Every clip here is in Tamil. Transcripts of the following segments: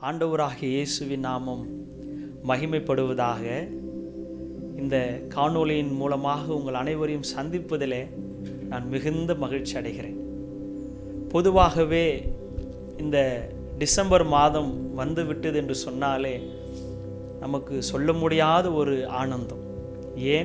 ஆண்டவராகிய இயேசுவின் நாமம் மகிமைப்படுவதாக இந்த காணொளியின் மூலமாக உங்கள் அனைவரையும் சந்திப்பதிலே நான் மிகுந்த மகிழ்ச்சி அடைகிறேன் பொதுவாகவே இந்த டிசம்பர் மாதம் வந்து விட்டது என்று சொன்னாலே நமக்கு சொல்ல முடியாத ஒரு ஆனந்தம் ஏன்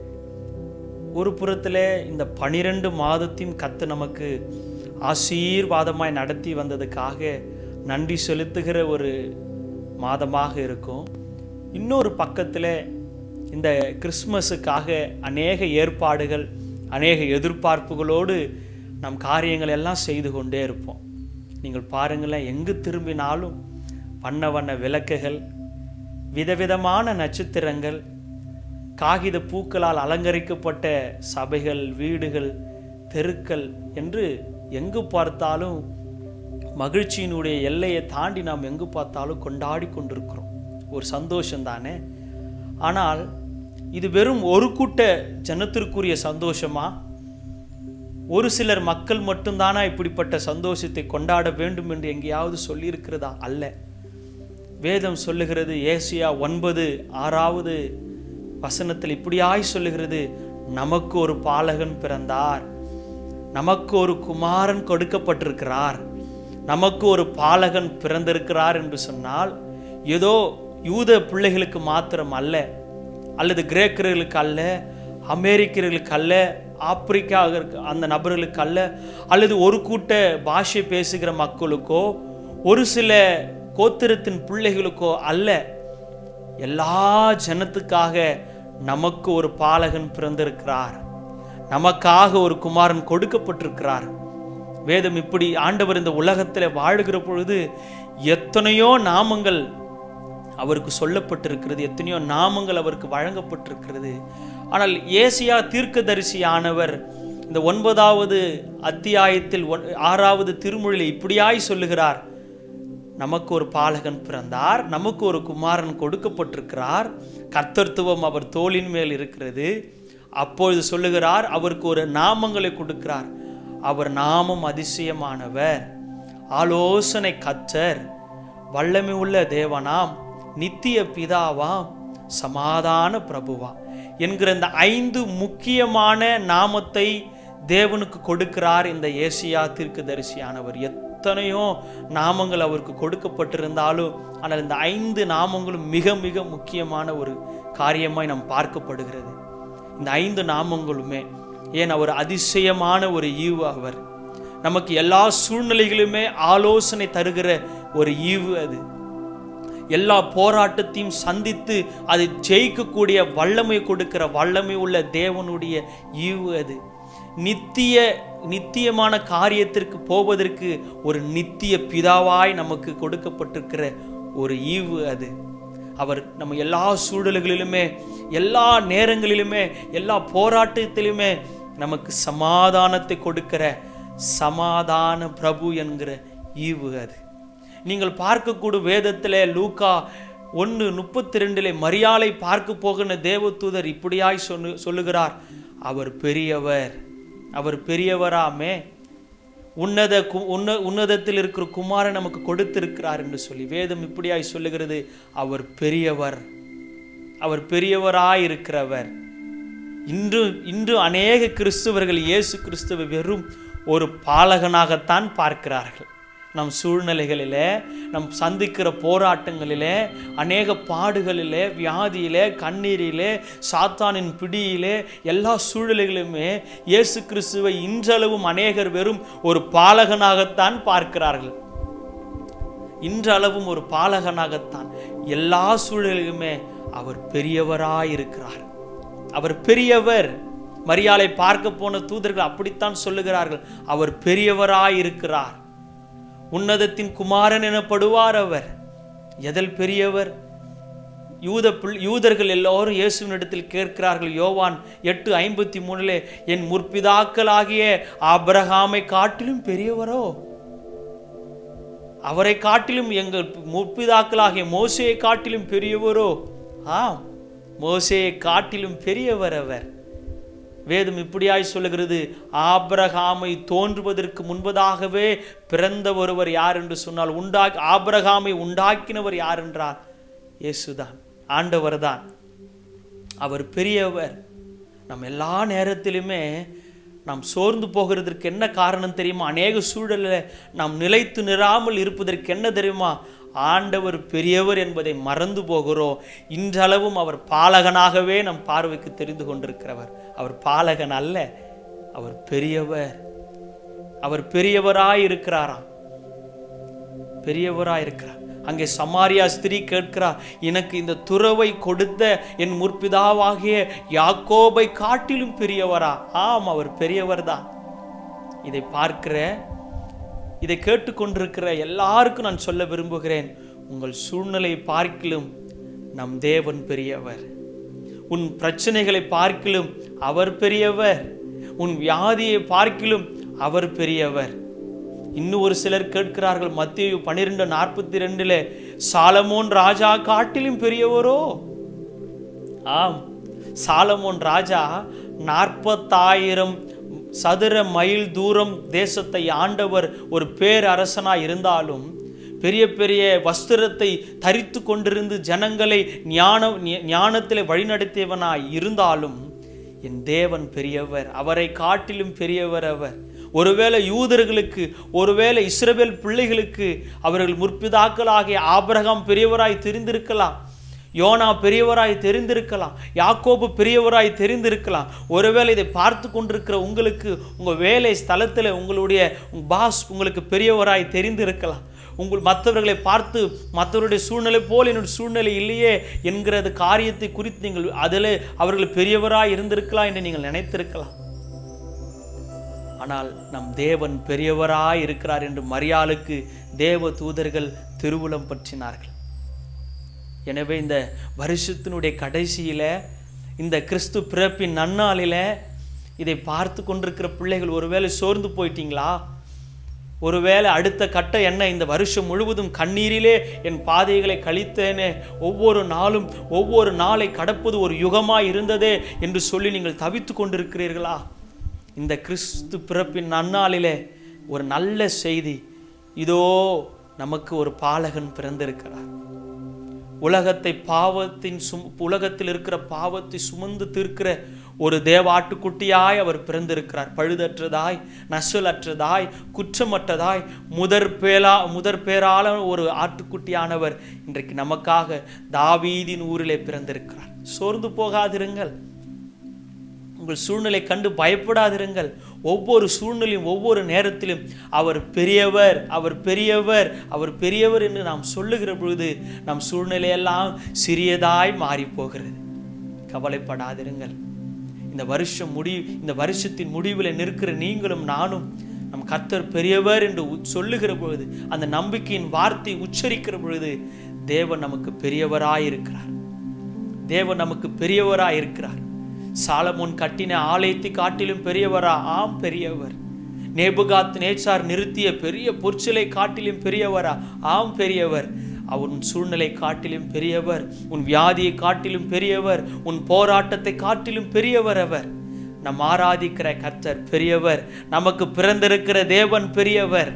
ஒரு புறத்தில் இந்த பனிரெண்டு மாதத்தையும் கத்து நமக்கு ஆசீர்வாதமாய் நடத்தி வந்ததுக்காக நன்றி செலுத்துகிற ஒரு மாதமாக இருக்கும் இன்னொரு பக்கத்தில் இந்த கிறிஸ்மஸுக்காக அநேக ஏற்பாடுகள் அநேக எதிர்பார்ப்புகளோடு நம் காரியங்கள் எல்லாம் செய்து கொண்டே இருப்போம் நீங்கள் பாருங்களேன் எங்கு திரும்பினாலும் வண்ண வண்ண விளக்குகள் விதவிதமான நட்சத்திரங்கள் காகித பூக்களால் அலங்கரிக்கப்பட்ட சபைகள் வீடுகள் தெருக்கள் என்று எங்கு பார்த்தாலும் மகிழ்ச்சியினுடைய எல்லையை தாண்டி நாம் எங்கு பார்த்தாலும் கொண்டாடி கொண்டிருக்கிறோம் ஒரு சந்தோஷம் தானே ஆனால் இது வெறும் ஒரு கூட்ட ஜனத்திற்குரிய சந்தோஷமா ஒரு சிலர் மக்கள் மட்டும்தானா இப்படிப்பட்ட சந்தோஷத்தை கொண்டாட வேண்டும் என்று எங்கேயாவது சொல்லியிருக்கிறதா அல்ல வேதம் சொல்லுகிறது ஏசியா ஒன்பது ஆறாவது வசனத்தில் இப்படியாய் சொல்லுகிறது நமக்கு ஒரு பாலகன் பிறந்தார் நமக்கு ஒரு குமாரன் கொடுக்கப்பட்டிருக்கிறார் நமக்கு ஒரு பாலகன் பிறந்திருக்கிறார் என்று சொன்னால் ஏதோ யூத பிள்ளைகளுக்கு மாத்திரம் அல்ல அல்லது கிரேக்கர்களுக்கு அல்ல அமெரிக்கர்களுக்கு அல்ல ஆப்பிரிக்கா அந்த நபர்களுக்கு அல்ல அல்லது ஒரு கூட்ட பாஷை பேசுகிற மக்களுக்கோ ஒரு சில கோத்திரத்தின் பிள்ளைகளுக்கோ அல்ல எல்லா ஜனத்துக்காக நமக்கு ஒரு பாலகன் பிறந்திருக்கிறார் நமக்காக ஒரு குமாரன் கொடுக்கப்பட்டிருக்கிறார் வேதம் இப்படி ஆண்டவர் இந்த உலகத்தில் வாழுகிற பொழுது எத்தனையோ நாமங்கள் அவருக்கு சொல்லப்பட்டிருக்கிறது எத்தனையோ நாமங்கள் அவருக்கு வழங்கப்பட்டிருக்கிறது ஆனால் ஏசியா தீர்க்கதரிசியானவர் இந்த ஒன்பதாவது அத்தியாயத்தில் ஆறாவது திருமொழியில் இப்படியாய் சொல்லுகிறார் நமக்கு ஒரு பாலகன் பிறந்தார் நமக்கு ஒரு குமாரன் கொடுக்கப்பட்டிருக்கிறார் கர்த்தத்துவம் அவர் தோளின் மேல் இருக்கிறது அப்பொழுது சொல்லுகிறார் அவருக்கு ஒரு நாமங்களை கொடுக்கிறார் அவர் நாமம் அதிசயமானவர் ஆலோசனை கத்தர் வல்லமை உள்ள தேவனாம் நித்திய பிதாவாம் சமாதான பிரபுவா என்கிற இந்த ஐந்து முக்கியமான நாமத்தை தேவனுக்கு கொடுக்கிறார் இந்த ஏசியா தீர்க்கதரிசியானவர் எத்தனையோ நாமங்கள் அவருக்கு கொடுக்கப்பட்டிருந்தாலும் ஆனால் இந்த ஐந்து நாமங்களும் மிக மிக முக்கியமான ஒரு காரியமாய் நாம் பார்க்கப்படுகிறது இந்த ஐந்து நாமங்களுமே ஏன் அவர் அதிசயமான ஒரு ஈவு அவர் நமக்கு எல்லா சூழ்நிலைகளுமே ஆலோசனை தருகிற ஒரு ஈவு அது எல்லா போராட்டத்தையும் சந்தித்து அதை ஜெயிக்கக்கூடிய வல்லமை கொடுக்கிற வல்லமை உள்ள தேவனுடைய ஈவு அது நித்திய நித்தியமான காரியத்திற்கு போவதற்கு ஒரு நித்திய பிதாவாய் நமக்கு கொடுக்கப்பட்டிருக்கிற ஒரு ஈவு அது அவர் நம்ம எல்லா சூழல்களிலுமே எல்லா நேரங்களிலுமே எல்லா போராட்டத்திலுமே நமக்கு சமாதானத்தை கொடுக்கிற சமாதான பிரபு என்கிற ஈவு அது நீங்கள் பார்க்கக்கூடும் வேதத்தில் லூக்கா ஒன்று முப்பத்தி ரெண்டிலே மரியாதை பார்க்க போகிற தேவதூதர் இப்படியாய் சொல்லு சொல்லுகிறார் அவர் பெரியவர் அவர் பெரியவராமே உன்னத கு உன்ன உன்னதத்தில் இருக்கிற குமாரன் நமக்கு கொடுத்திருக்கிறார் என்று சொல்லி வேதம் இப்படியாய் சொல்லுகிறது அவர் பெரியவர் அவர் பெரியவராய் இருக்கிறவர் இன்று இன்று அநேக கிறிஸ்துவர்கள் இயேசு கிறிஸ்துவை வெறும் ஒரு பாலகனாகத்தான் பார்க்கிறார்கள் நம் சூழ்நிலைகளிலே நம் சந்திக்கிற போராட்டங்களிலே அநேக பாடுகளிலே வியாதியிலே கண்ணீரிலே சாத்தானின் பிடியிலே எல்லா சூழ்நிலைகளுமே இயேசு கிறிஸ்துவை இன்றளவும் அநேகர் வெறும் ஒரு பாலகனாகத்தான் பார்க்கிறார்கள் இன்றளவும் ஒரு பாலகனாகத்தான் எல்லா சூழலிலுமே அவர் பெரியவராயிருக்கிறார் அவர் பெரியவர் மரியாதை பார்க்க போன தூதர்கள் அப்படித்தான் சொல்லுகிறார்கள் அவர் பெரியவராயிருக்கிறார் உன்னதத்தின் குமாரன் எனப்படுவார் அவர் எதல் பெரியவர் யூத பிள் யூதர்கள் எல்லோரும் இயேசுவினிடத்தில் கேட்கிறார்கள் யோவான் எட்டு ஐம்பத்தி மூணுல என் முற்பிதாக்களாகிய ஆபிரகாமை காட்டிலும் பெரியவரோ அவரை காட்டிலும் எங்கள் முற்பிதாக்களாகிய மோசையை காட்டிலும் பெரியவரோ ஆம் மோசையை காட்டிலும் பெரியவர் அவர் வேதம் இப்படியாய் சொல்லுகிறது ஆபிரகாமை தோன்றுவதற்கு முன்பதாகவே பிறந்த ஒருவர் யார் என்று சொன்னால் உண்டா ஆபிரகாமை உண்டாக்கினவர் யார் என்றார் இயேசுதான் ஆண்டவர்தான் அவர் பெரியவர் நம்ம எல்லா நேரத்திலுமே நாம் சோர்ந்து போகிறதற்கு என்ன காரணம் தெரியுமா அநேக சூழலில் நாம் நிலைத்து நிறாமல் இருப்பதற்கு என்ன தெரியுமா ஆண்டவர் பெரியவர் என்பதை மறந்து போகிறோம் இன்றளவும் அவர் பாலகனாகவே நம் பார்வைக்கு தெரிந்து கொண்டிருக்கிறவர் அவர் பாலகன் அல்ல அவர் பெரியவர் அவர் பெரியவராய் இருக்கிறாராம் பெரியவராய் இருக்கிறார் அங்கே சமாரியா ஸ்திரீ கேட்கிறார் எனக்கு இந்த துறவை கொடுத்த என் முற்பிதாவாகிய யாக்கோபை காட்டிலும் பெரியவரா ஆம் அவர் பெரியவர் தான் இதை பார்க்கிற இதை கேட்டுக்கொண்டிருக்கிற எல்லாருக்கும் நான் சொல்ல விரும்புகிறேன் உங்கள் சூழ்நிலை பார்க்கிலும் நம் தேவன் பெரியவர் உன் பிரச்சனைகளை பார்க்கிலும் அவர் பெரியவர் உன் வியாதியை பார்க்கிலும் அவர் பெரியவர் இன்னும் ஒரு சிலர் கேட்கிறார்கள் மத்திய பன்னிரெண்டு நாற்பத்தி ரெண்டுல சாலமோன் ராஜா காட்டிலும் பெரியவரோ ஆம் சாலமோன் ராஜா நாற்பத்தாயிரம் சதுர மைல் தூரம் தேசத்தை ஆண்டவர் ஒரு பேரரசனாய் இருந்தாலும் பெரிய பெரிய வஸ்திரத்தை தரித்து கொண்டிருந்து ஜனங்களை ஞான ஞானத்தில் வழிநடத்தியவனாய் இருந்தாலும் என் தேவன் பெரியவர் அவரை காட்டிலும் பெரியவர் அவர் ஒருவேளை யூதர்களுக்கு ஒருவேளை இஸ்ரவேல் பிள்ளைகளுக்கு அவர்கள் முற்பிதாக்களாகிய ஆபிரகாம் பெரியவராய் தெரிந்திருக்கலாம் யோனா பெரியவராய் தெரிந்திருக்கலாம் யாக்கோபு பெரியவராய் தெரிந்திருக்கலாம் ஒருவேளை இதை பார்த்து கொண்டிருக்கிற உங்களுக்கு உங்கள் வேலை ஸ்தலத்தில் உங்களுடைய உங்க பாஸ் உங்களுக்கு பெரியவராய் தெரிந்திருக்கலாம் உங்கள் மற்றவர்களை பார்த்து மற்றவருடைய சூழ்நிலை போல் என்னுடைய சூழ்நிலை இல்லையே என்கிறது காரியத்தை குறித்து நீங்கள் அதில் அவர்கள் பெரியவராய் இருந்திருக்கலாம் என்று நீங்கள் நினைத்திருக்கலாம் ஆனால் நம் தேவன் பெரியவராய் இருக்கிறார் என்று மரியாளுக்கு தேவ தூதர்கள் திருவுளம் பற்றினார்கள் எனவே இந்த வருஷத்தினுடைய கடைசியில் இந்த கிறிஸ்து பிறப்பின் நன்னாளில் இதை பார்த்து கொண்டிருக்கிற பிள்ளைகள் ஒருவேளை சோர்ந்து போயிட்டீங்களா ஒருவேளை அடுத்த கட்ட என்ன இந்த வருஷம் முழுவதும் கண்ணீரிலே என் பாதைகளை கழித்தேனே ஒவ்வொரு நாளும் ஒவ்வொரு நாளை கடப்பது ஒரு யுகமாய் இருந்ததே என்று சொல்லி நீங்கள் தவித்து கொண்டிருக்கிறீர்களா இந்த கிறிஸ்து பிறப்பின் நன்னாளிலே ஒரு நல்ல செய்தி இதோ நமக்கு ஒரு பாலகன் பிறந்திருக்கிறார் உலகத்தை பாவத்தின் சும் உலகத்தில் இருக்கிற பாவத்தை சுமந்து தீர்க்கிற ஒரு தேவாட்டுக்குட்டியாய் அவர் பிறந்திருக்கிறார் பழுதற்றதாய் நசலற்றதாய் குற்றமற்றதாய் முதற் பேலா முதற் பேரால ஒரு ஆட்டுக்குட்டியானவர் இன்றைக்கு நமக்காக தாவீதின் ஊரிலே பிறந்திருக்கிறார் சோர்ந்து போகாதிருங்கள் உங்கள் சூழ்நிலை கண்டு பயப்படாதிருங்கள் ஒவ்வொரு சூழ்நிலையும் ஒவ்வொரு நேரத்திலும் அவர் பெரியவர் அவர் பெரியவர் அவர் பெரியவர் என்று நாம் சொல்லுகிற பொழுது நம் சூழ்நிலையெல்லாம் சிறியதாய் மாறி போகிறது கவலைப்படாதிருங்கள் இந்த வருஷம் முடி இந்த வருஷத்தின் முடிவில் நிற்கிற நீங்களும் நானும் நம் கர்த்தர் பெரியவர் என்று உ- சொல்லுகிற பொழுது அந்த நம்பிக்கையின் வார்த்தை உச்சரிக்கிற பொழுது தேவன் நமக்கு பெரியவராய் இருக்கிறார் தேவன் நமக்கு பெரியவராய் இருக்கிறார் சாலமோன் கட்டின ஆலயத்தை காட்டிலும் பெரியவரா ஆம் பெரியவர் நேபுகாத் நேச்சார் நிறுத்திய பெரிய பொற்சிலை காட்டிலும் பெரியவரா ஆம் பெரியவர் உன் சூழ்நிலை காட்டிலும் பெரியவர் உன் வியாதியை காட்டிலும் பெரியவர் உன் போராட்டத்தை காட்டிலும் பெரியவர் அவர் நம் ஆராதிக்கிற கர்த்தர் பெரியவர் நமக்கு பிறந்திருக்கிற தேவன் பெரியவர்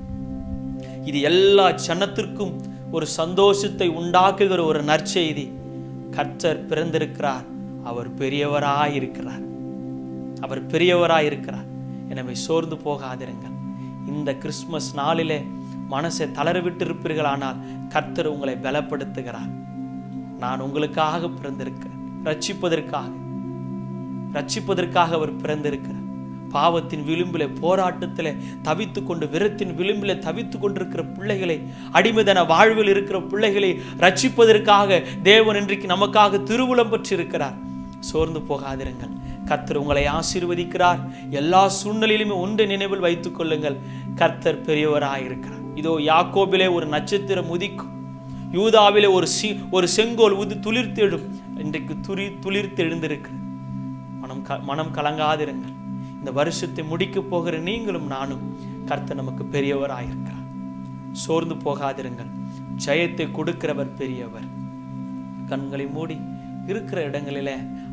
இது எல்லா ஜனத்திற்கும் ஒரு சந்தோஷத்தை உண்டாக்குகிற ஒரு நற்செய்தி கர்த்தர் பிறந்திருக்கிறார் அவர் பெரியவராய் இருக்கிறார் அவர் பெரியவராய் இருக்கிறார் எனவே சோர்ந்து போகாதிருங்கள் இந்த கிறிஸ்மஸ் நாளிலே மனசை தளரவிட்டு இருப்பீர்களானால் கர்த்தர் உங்களை பலப்படுத்துகிறார் நான் உங்களுக்காக பிறந்திருக்கிறேன் ரட்சிப்பதற்காக ரட்சிப்பதற்காக அவர் பிறந்திருக்கிறார் பாவத்தின் விளிம்பிலே போராட்டத்திலே தவித்து கொண்டு விரத்தின் விளிம்பிலே தவித்து கொண்டிருக்கிற பிள்ளைகளை அடிமைதன வாழ்வில் இருக்கிற பிள்ளைகளை ரட்சிப்பதற்காக தேவன் இன்றைக்கு நமக்காக திருவுளம் பெற்றிருக்கிறார் சோர்ந்து போகாதிருங்கள் கர்த்தர் உங்களை ஆசீர்வதிக்கிறார் எல்லா சூழ்நிலையிலுமே ஒன்றை நினைவில் வைத்துக் கொள்ளுங்கள் கர்த்தர் பெரியவராயிருக்கிறார் இதோ யாக்கோபிலே ஒரு நட்சத்திரம் உதிக்கும் யூதாவிலே ஒரு சி ஒரு செங்கோல் உது துளிர்த்தெழும் இன்றைக்கு துளி துளிர்த்து எழுந்திருக்கிறது மனம் க மனம் கலங்காதிருங்கள் இந்த வருஷத்தை முடிக்கப் போகிற நீங்களும் நானும் கர்த்தர் நமக்கு பெரியவராயிருக்கிறார் சோர்ந்து போகாதிருங்கள் ஜெயத்தை கொடுக்கிறவர் பெரியவர் கண்களை மூடி இருக்கிற இடங்களிலே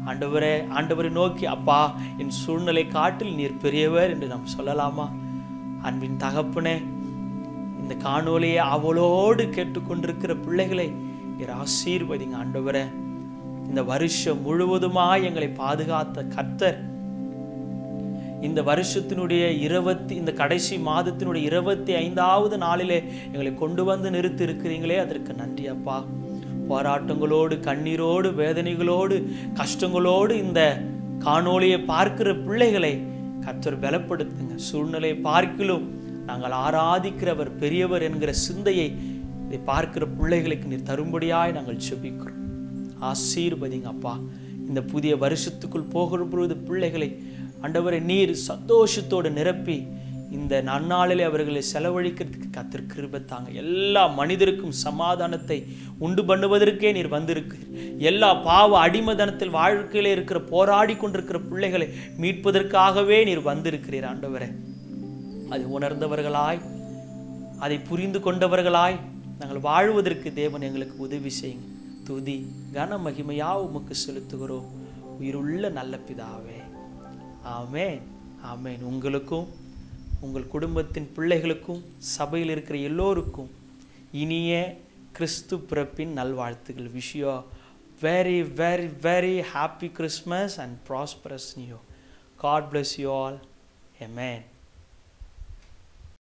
ஆண்டவரே ஆண்டவரை நோக்கி அப்பா என் சூழ்நிலை காட்டில் நீர் பெரியவர் என்று நாம் சொல்லலாமா அன்பின் தகப்பனே இந்த காணொலியை அவளோடு கேட்டுக்கொண்டிருக்கிற பிள்ளைகளை நீர் ஆசீர்வதிங்க ஆண்டவரே இந்த வருஷம் முழுவதுமாய் எங்களை பாதுகாத்த கர்த்தர் இந்த வருஷத்தினுடைய இருபத்தி இந்த கடைசி மாதத்தினுடைய இருபத்தி ஐந்தாவது நாளிலே எங்களை கொண்டு வந்து நிறுத்தி இருக்கிறீங்களே அதற்கு நன்றி அப்பா போராட்டங்களோடு கண்ணீரோடு வேதனைகளோடு கஷ்டங்களோடு இந்த காணொளியை பார்க்கிற பிள்ளைகளை கர்த்தர் பலப்படுத்துங்க சூழ்நிலையை பார்க்கிலும் நாங்கள் ஆராதிக்கிறவர் பெரியவர் என்கிற சிந்தையை இதை பார்க்கிற பிள்ளைகளுக்கு நீர் தரும்படியாய் நாங்கள் செபிக்கிறோம் ஆசீர்வதிங்க அப்பா இந்த புதிய வருஷத்துக்குள் போகிற பொழுது பிள்ளைகளை ஆண்டவரை நீர் சந்தோஷத்தோடு நிரப்பி இந்த நன்னாளிலே அவர்களை செலவழிக்கிறதுக்கு கத்தர் கிருபத்தாங்க எல்லா மனிதருக்கும் சமாதானத்தை உண்டு பண்ணுவதற்கே நீர் வந்திருக்கிறீர் எல்லா பாவ அடிமதனத்தில் வாழ்க்கையிலே இருக்கிற போராடி கொண்டிருக்கிற பிள்ளைகளை மீட்பதற்காகவே நீர் வந்திருக்கிறீர் ஆண்டவரே அதை உணர்ந்தவர்களாய் அதை புரிந்து கொண்டவர்களாய் நாங்கள் வாழ்வதற்கு தேவன் எங்களுக்கு உதவி செய்யுங்க துதி கன மகிமையா உமக்கு செலுத்துகிறோம் உயிருள்ள நல்ல பிதாவே ஆமென் ஆமென் உங்களுக்கும் உங்கள் குடும்பத்தின் பிள்ளைகளுக்கும் சபையில் இருக்கிற எல்லோருக்கும் இனிய கிறிஸ்து பிறப்பின் நல்வாழ்த்துக்கள் விஷயோ very very very happy Christmas and prosperous new God bless you all amen